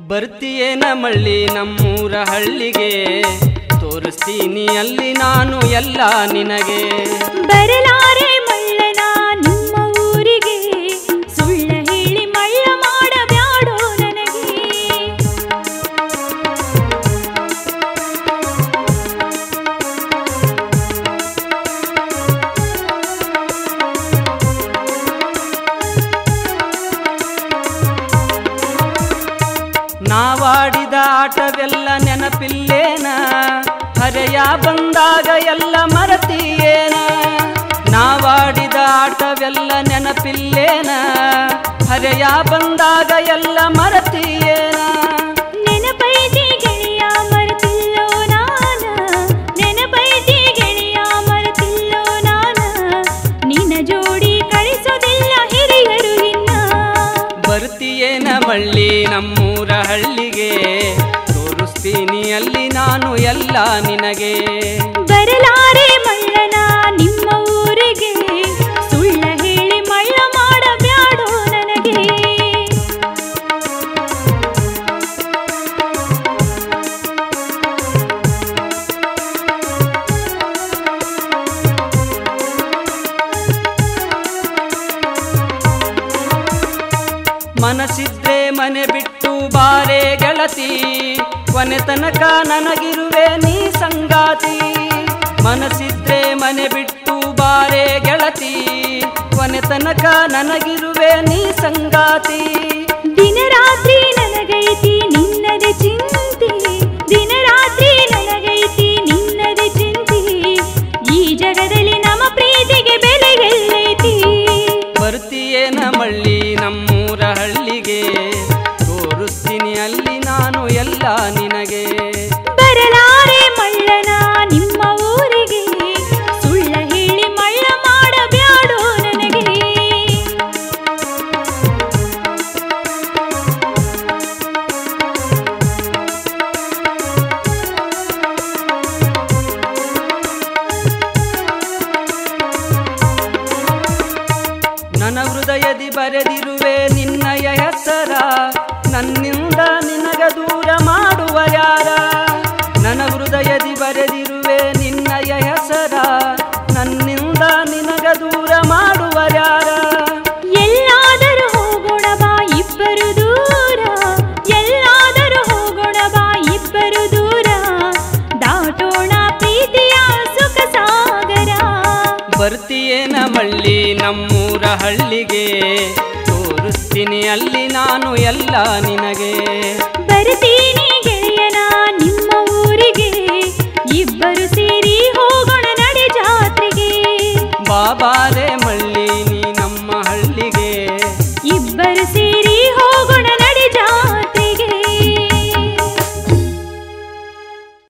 ಬರ್ತೀಯೇನ ಮಳ್ಳಿ ನಮ್ಮೂರ ಹಳ್ಳಿಗೆ ತೋರಿಸ್ತೀನಿ ಅಲ್ಲಿ ನಾನು ಎಲ್ಲ ನಿನಗೆ ಬರಲಾರೆ ಮಳ್ಳನ ನಿಮ್ಮ ಊರಿಗೆ ಸುಳ್ಳ ಹೇಳಿ ಮಳ್ಳ ಮಾಡಬ್ಯಾಡೋ ನನಗೆ ನಾವಾಡಿದ ಆಟವೆಲ್ಲ ನೆನಪಿಲ್ಲೇನ ಹರೆಯ ಬಂದಾಗ ಎಲ್ಲ ಮರತೀಯೇನ ನಾವಾಡಿದ ಆಟವೆಲ್ಲ ನೆನಪಿಲ್ಲೇನ ಹರೆಯ ಬಂದಾಗ ಎಲ್ಲ ಮರತೀಯೇನ ನೆನಪೈತಿ ಗೆಳೆಯ ಮರೆತಿಲ್ಲೋ ನಾನ ನೆನಪೈತಿ ಗೆಳೆಯ ಮರೆತಿಲ್ಲೋ ನಾನ ನಿನ್ನ ಜೋಡಿ ಕಳಿಸೋದಿಲ್ಲ ಹಿರಿಯರು ಇನ್ನ ಬರ್ತೀಯೇನ ಮಳ್ಳಿ ನಮ್ಮೂರ ಹಳ್ಳಿಗೆ ತೋರಿಸ್ತೀನಿ ಅಲ್ಲಿ ನಾನು ಎಲ್ಲ ನಿನಗೆ ಬರಲಾರೆ ಮಳ್ಳನ ನಿಮ್ಮ ಊರಿಗೆ ಸುಳ್ಳ ಹೇಳಿ ಮಳ್ಳ ಮಾಡಬ್ಯಾಡೋ ನನಗೆ ಮನಸ್ಸಿದ್ರೆ ಮನೆ ಬಿಟ್ಟು ಬಾರೆ ಗೆಳತಿ ಕೊನೆ ತನಕ ನನಗಿರುವೆ ನೀ ಸಂಗಾತಿ ಮನಸ್ಸಿದ್ರೆ ಮನೆ ಬಿಟ್ಟು ಬಾರೆ ಗೆಳತಿ ಕೊನೆ ತನಕ ನನಗಿರುವೆ ನೀ ಸಂಗಾತಿ ದಿನ ರಾತ್ರಿ ನನಗೈತಿ ನಿನ್ನದೆ ಚಿಂತೆ ದಿನ ರಾತ್ರಿ ನನಗೈತಿ ನಿನ್ನದೆ ಚಿಂತೆ ಈ ಜಗದಲ್ಲಿ ನಮ್ಮ ಪ್ರೀತಿಗೆ ಬೆಲೆ ಎಲ್ಲೈತಿ ಬರ್ತೀಯೇನ ಮಳ್ಳಿ ನಮ್ಮೂರ ಹಳ್ಳಿಗೆ ತೋರಿಸ್ತೀನಿ ಅಲ್ಲಿ ನಾನು ಎಲ್ಲ ನಿನಗೆ ಬರಲಾರೆ ಮಳ್ಳನ ನಿಮ್ಮ ಊರಿಗೆ ಸುಳ್ಳ ಹೇಳಿ ಮಳ್ಳ ಮಾಡಬ್ಯಾಡೋ ನನಗೆ ನನ್ನ ಹೃದಯದಿ ಬರೆದಿರುವೆ ನಿನ್ನಯ ಹೆಸರ ನನ್ನಿಂದ ನಿನಗ ದೂರ ಮಾಡುವ ಯಾರ ನನ್ನ ಹೃದಯದಿ ಬರೆದಿರುವೆ ನಿನ್ನಯ ಹೆಸರ ನನ್ನಿಂದ ನಿನಗ ದೂರ ಮಾಡುವ ಯಾರ ಎಲ್ಲಾದರೂ ಹೋಗೋಣ ಬಾ ಇಬ್ಬರು ದೂರ ಎಲ್ಲಾದರೂ ಹೋಗೋಣ ಬಾ ಇಬ್ಬರು ದೂರ ದಾಟೋಣ ಪ್ರೀತಿಯ ಸುಖ ಸಾಗರ ಬರ್ತೀಯೇನ ಮಳ್ಳಿ ನಮ್ಮೂರ ಹಳ್ಳಿಗೆ ತೋರಿಸ್ತೀನಿ ಅಲ್ಲಿ ನಾನು ಎಲ್ಲ ನಿನಗೆ